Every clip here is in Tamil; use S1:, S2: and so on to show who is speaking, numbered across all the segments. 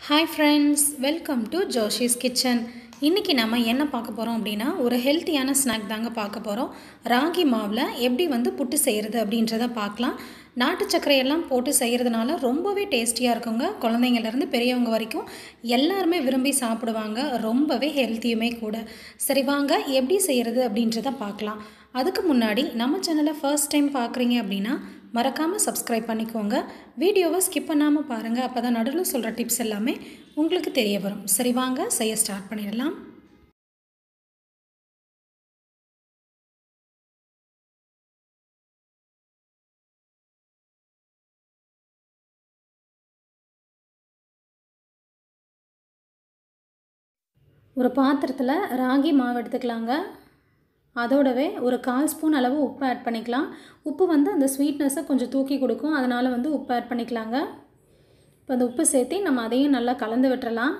S1: hi friends welcome to Joshi's kitchen இன்றைக்கி நம்ம என்ன பார்க்க போகிறோம் அப்படின்னா ஒரு ஹெல்த்தியான ஸ்நாக் தாங்க பார்க்க போகிறோம் ராகி மாவில் எப்படி வந்து புட்டு செய்கிறது அப்படின்றத பார்க்கலாம் நாட்டு சர்க்கரையெல்லாம் போட்டு செய்கிறதுனால ரொம்பவே டேஸ்டியாக இருக்குங்க குழந்தைங்கள்லேருந்து பெரியவங்க வரைக்கும் எல்லாருமே விரும்பி சாப்பிடுவாங்க ரொம்பவே ஹெல்த்தியுமே கூட சரி வாங்க எப்படி செய்கிறது அப்படின்றத பார்க்கலாம் அதுக்கு முன்னாடி நம்ம சேனலை ஃபர்ஸ்ட் டைம் பார்க்குறீங்க அப்படின்னா மறக்காமல் சப்ஸ்கிரைப் பண்ணிக்கோங்க வீடியோவை ஸ்கிப் பண்ணாமல் பாருங்கள் அப்போ தான் நடுவில் சொல்கிற டிப்ஸ் எல்லாமே உங்களுக்கு தெரிய வரும் சரி வாங்க செய்ய ஸ்டார்ட் பண்ணிடலாம் ஒரு பாத்திரத்தில் ராகி மாவு எடுத்துக்கலாங்க அதோடவே ஒரு கால் ஸ்பூன் அளவு உப்பு ஆட் பண்ணிக்கலாம் உப்பு வந்து அந்த ஸ்வீட்னஸை கொஞ்சம் தூக்கி கொடுக்கும் அதனால் வந்து உப்பு ஆட் பண்ணிக்கலாங்க இப்போ அந்த உப்பு சேர்த்து நம்ம அதையும் நல்லா கலந்து விட்டுறலாம்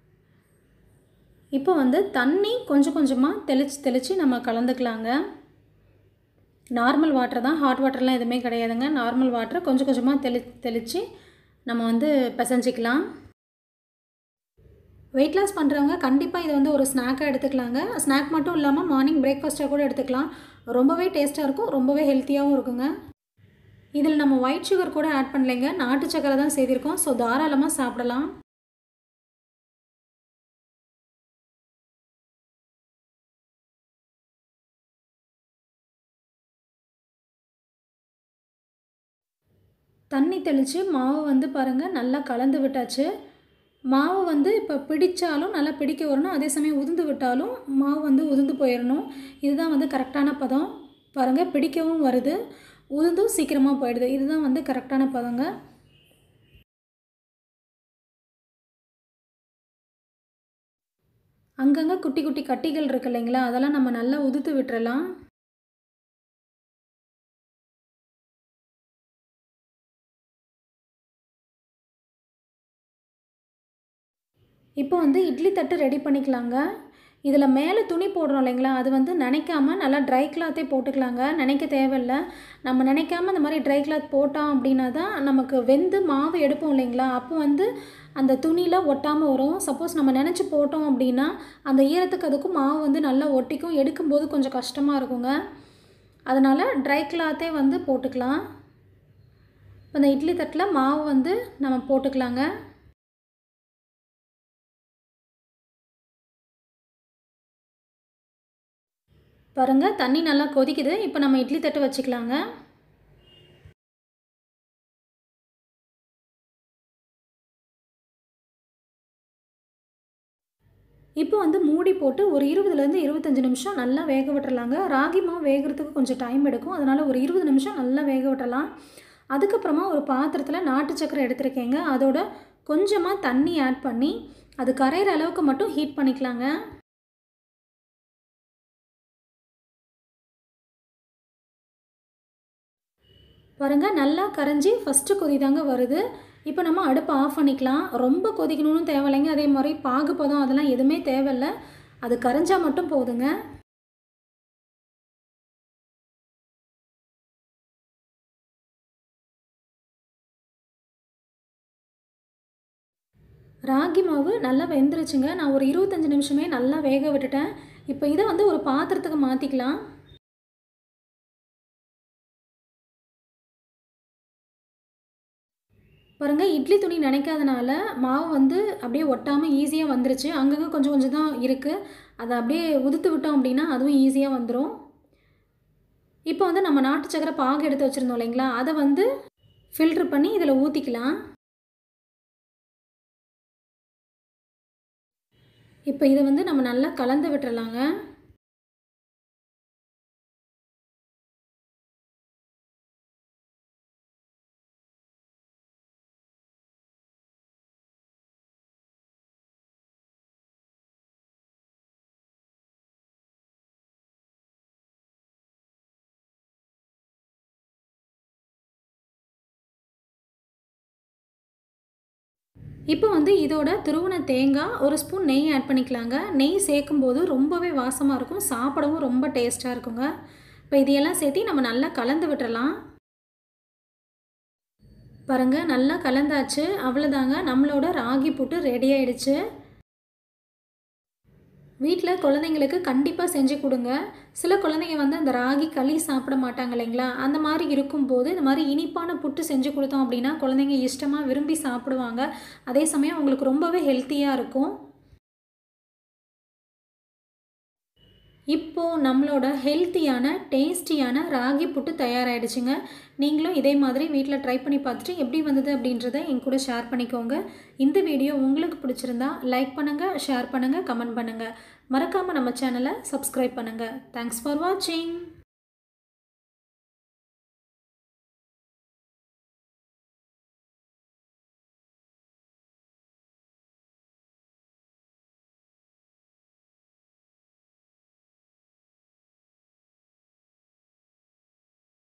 S1: இப்போ வந்து தண்ணி கொஞ்சம் கொஞ்சமாக தெளித்து தெளித்து நம்ம கலந்துக்கலாங்க நார்மல் வாட்டர் தான் ஹாட் வாட்டர்லாம் எதுவுமே கிடையாதுங்க நார்மல் வாட்டரை கொஞ்சம் கொஞ்சமாக தெளி தெளித்து நம்ம வந்து பிசைஞ்சிக்கலாம் வெயிட் லாஸ் பண்ணுறவங்க கண்டிப்பாக இதை வந்து ஒரு ஸ்நாக்காக எடுத்துக்கலாங்க ஸ்நாக் மட்டும் இல்லாமல் மார்னிங் பிரேக்ஃபாஸ்ட்டாக கூட எடுத்துக்கலாம் ரொம்பவே டேஸ்ட்டாக இருக்கும் ரொம்பவே ஹெல்த்தியாகவும் இருக்குங்க இதில் நம்ம ஒயிட் சுகர் கூட ஆட் பண்ணலைங்க நாட்டு சக்கரை தான் செய்திருக்கோம் ஸோ தாராளமாக சாப்பிடலாம் தண்ணி தெளித்து மாவு வந்து பாருங்கள் நல்லா கலந்து விட்டாச்சு மாவு வந்து இப்போ பிடிச்சாலும் நல்லா பிடிக்க வரணும் அதே சமயம் உதிர்ந்து விட்டாலும் மாவு வந்து உதிர்ந்து போயிடணும் இதுதான் வந்து கரெக்டான பதம் பாருங்கள் பிடிக்கவும் வருது உதிர்ந்தும் சீக்கிரமாக போயிடுது இதுதான் வந்து கரெக்டான பதங்க அங்கங்கே குட்டி குட்டி கட்டிகள் இருக்கு இல்லைங்களா அதெல்லாம் நம்ம நல்லா உதுத்து விட்டுறலாம் இப்போ வந்து இட்லி தட்டு ரெடி பண்ணிக்கலாங்க இதில் மேலே துணி போடுறோம் இல்லைங்களா அது வந்து நினைக்காம நல்லா ட்ரை கிளாத்தே போட்டுக்கலாங்க நினைக்க தேவையில்லை நம்ம நினைக்காம இந்த மாதிரி ட்ரை கிளாத் போட்டோம் அப்படின்னா தான் நமக்கு வெந்து மாவு எடுப்போம் இல்லைங்களா அப்போ வந்து அந்த துணியில் ஒட்டாமல் வரும் சப்போஸ் நம்ம நினச்சி போட்டோம் அப்படின்னா அந்த ஈரத்துக்கு அதுக்கும் மாவு வந்து நல்லா ஒட்டிக்கும் எடுக்கும்போது கொஞ்சம் கஷ்டமாக இருக்குங்க அதனால் ட்ரை கிளாத்தே வந்து போட்டுக்கலாம் இப்போ இந்த இட்லி தட்டில் மாவு வந்து நம்ம போட்டுக்கலாங்க பாருங்கள் தண்ணி நல்லா கொதிக்குது இப்போ நம்ம இட்லி தட்டு வச்சுக்கலாங்க இப்போ வந்து மூடி போட்டு ஒரு இருபதுலேருந்து இருபத்தஞ்சி நிமிஷம் நல்லா வேக விட்டுறலாங்க ராகி மாவு வேகிறதுக்கு கொஞ்சம் டைம் எடுக்கும் அதனால் ஒரு இருபது நிமிஷம் நல்லா வேக விட்டுறலாம் அதுக்கப்புறமா ஒரு பாத்திரத்தில் நாட்டு சக்கரை எடுத்துருக்கேங்க அதோட கொஞ்சமாக தண்ணி ஆட் பண்ணி அது கரையிற அளவுக்கு மட்டும் ஹீட் பண்ணிக்கலாங்க பாருங்கள் நல்லா கரைஞ்சி ஃபஸ்ட்டு கொதி தாங்க வருது இப்போ நம்ம அடுப்பை ஆஃப் பண்ணிக்கலாம் ரொம்ப கொதிக்கணும்னு தேவையில்லைங்க அதே மாதிரி பாகு பதம் அதெல்லாம் எதுவுமே தேவையில்லை அது கரைஞ்சால் மட்டும் போதுங்க ராகி மாவு நல்லா வெந்துருச்சுங்க நான் ஒரு இருபத்தஞ்சி நிமிஷமே நல்லா வேக விட்டுட்டேன் இப்போ இதை வந்து ஒரு பாத்திரத்துக்கு மாற்றிக்கலாம் பாருங்கள் இட்லி துணி நினைக்காதனால மாவு வந்து அப்படியே ஒட்டாமல் ஈஸியாக வந்துருச்சு அங்கங்கே கொஞ்சம் கொஞ்சம் தான் இருக்குது அதை அப்படியே உதுத்து விட்டோம் அப்படின்னா அதுவும் ஈஸியாக வந்துடும் இப்போ வந்து நம்ம நாட்டு சக்கரை பாகு எடுத்து வச்சுருந்தோம் இல்லைங்களா அதை வந்து ஃபில்ட்ரு பண்ணி இதில் ஊற்றிக்கலாம் இப்போ இதை வந்து நம்ம நல்லா கலந்து விட்டுறலாங்க இப்போ வந்து இதோட துருவன தேங்காய் ஒரு ஸ்பூன் நெய் ஆட் பண்ணிக்கலாங்க நெய் சேர்க்கும்போது ரொம்பவே வாசமாக இருக்கும் சாப்பிடவும் ரொம்ப டேஸ்ட்டாக இருக்குங்க இப்போ இதையெல்லாம் சேர்த்து நம்ம நல்லா கலந்து விட்டுறலாம் பாருங்கள் நல்லா கலந்தாச்சு அவ்வளோதாங்க நம்மளோட ராகி புட்டு ரெடி ஆயிடுச்சு வீட்டில் குழந்தைங்களுக்கு கண்டிப்பாக செஞ்சு கொடுங்க சில குழந்தைங்க வந்து அந்த ராகி களி சாப்பிட மாட்டாங்க இல்லைங்களா அந்த மாதிரி இருக்கும்போது இந்த மாதிரி இனிப்பான புட்டு செஞ்சு கொடுத்தோம் அப்படின்னா குழந்தைங்க இஷ்டமாக விரும்பி சாப்பிடுவாங்க அதே சமயம் அவங்களுக்கு ரொம்பவே ஹெல்த்தியாக இருக்கும் இப்போது நம்மளோட ஹெல்த்தியான டேஸ்டியான ராகி புட்டு தயாராகிடுச்சுங்க நீங்களும் இதே மாதிரி வீட்டில் ட்ரை பண்ணி பார்த்துட்டு எப்படி வந்தது அப்படின்றத என் கூட ஷேர் பண்ணிக்கோங்க இந்த வீடியோ உங்களுக்கு பிடிச்சிருந்தா லைக் பண்ணுங்கள் ஷேர் பண்ணுங்கள் கமெண்ட் பண்ணுங்கள் மறக்காமல் நம்ம சேனலை சப்ஸ்கிரைப் பண்ணுங்கள் தேங்க்ஸ் ஃபார் வாட்சிங்